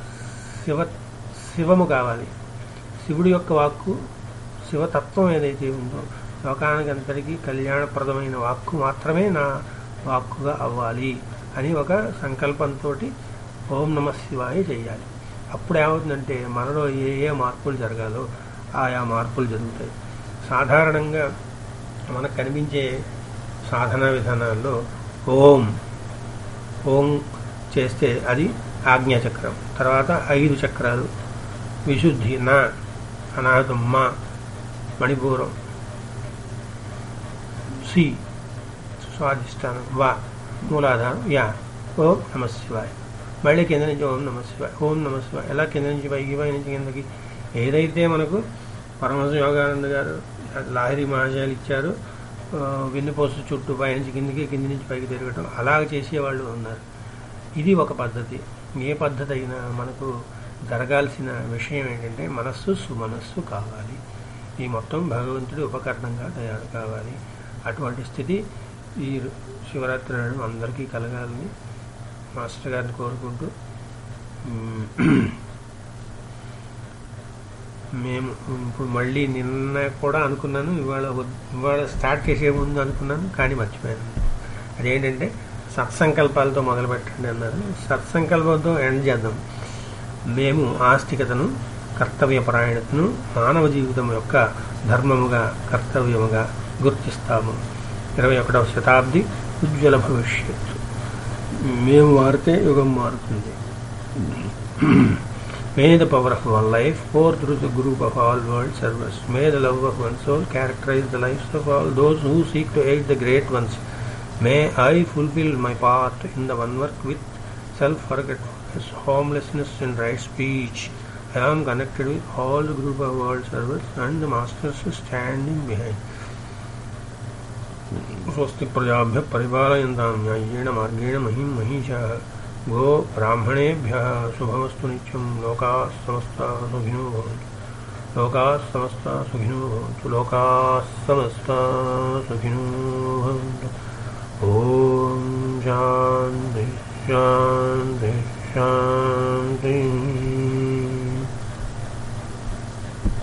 శివ శివము కావాలి శివుడి యొక్క వాక్కు శివతత్వం ఏదైతే ఉందో లోకానికి అంతటికీ కళ్యాణప్రదమైన వాక్కు మాత్రమే నా వాక్కుగా అవ్వాలి అని ఒక సంకల్పంతో ఓం నమ శివాయ చేయాలి అప్పుడు ఏమవుతుందంటే మనలో ఏ ఏ మార్పులు జరగాలో ఆయా మార్పులు జరుగుతాయి సాధారణంగా మనకు కనిపించే సాధనా విధానాల్లో ఓం ఓం చేస్తే అది ఆజ్ఞాచక్రం తర్వాత ఐదు చక్రాలు విశుద్ధి నా అనాథం మా మణిపూరం సి స్వాధిష్టానం వా మూలాధారం యా ఓం నమ శివాయ మళ్ళీ కింద నుంచి ఓం నమ శివాయ ఓం నమ శివాయ ఎలా కింద నుంచి పైకి పై నుంచి కిందకి ఏదైతే మనకు పరమహంస యోగానంద గారు లాహిరి మహాశయాలు ఇచ్చారు ఆ, వెన్నుపోసు చుట్టూ పైనుంచి కిందికి కింది నుంచి పైకి తిరగటం అలాగ చేసేవాళ్ళు ఉన్నారు ఇది ఒక పద్ధతి ఏ పద్ధతి అయినా మనకు జరగాల్సిన విషయం ఏంటంటే మనస్సు సుమనస్సు కావాలి ఈ మొత్తం భగవంతుడి ఉపకరణంగా తయారు కావాలి అటువంటి స్థితి ఈ శివరాత్రి నాడు అందరికీ కలగాలని మాస్టర్ గారిని కోరుకుంటూ మ్, మేము ఇప్పుడు మళ్ళీ నిన్న కూడా అనుకున్నాను ఇవాళ వద్- ఇవాళ స్టార్ట్ చేసే ముందు అనుకున్నాను కానీ మర్చిపోయాను అదేంటంటే సత్సంకల్పాలతో మొదలు పెట్టండి అన్నారు సత్సంకల్పంతో ఎండ్ చేద్దాం మేము ఆస్తికతను కర్తవ్యపరాయణతను మానవ జీవితం యొక్క ధర్మముగా కర్తవ్యముగా గుర్తిస్తాము ఇరవై ఒకటవ శతాబ్ది ఉజ్వల భవిష్యత్తు మేము మారితే యుగం మారుతుంది may the power of one life pour through the group of all world service may the love of one soul characterize the lives of all those who seek to aid the great ones may I fulfil my part in the one work with self forgetfulness homelessness in right speech I am connected with all the group of world servers and the masters standing behind. स्वस्ति प्रजाभ्य परिपालयन्तां न्याय्येण मार्गेण महीं महिषाः गो ब्राह्मणेभ्यः शुभमस्तु नित्यं लोकाः समस्ताः सुखिनो भवन्तु लोकाः समस्ताः सुखिनो भवन्तु लोकाः समस्ताः सुखिनो भवन्तु ॐ शान्ति शान्ति शान्ति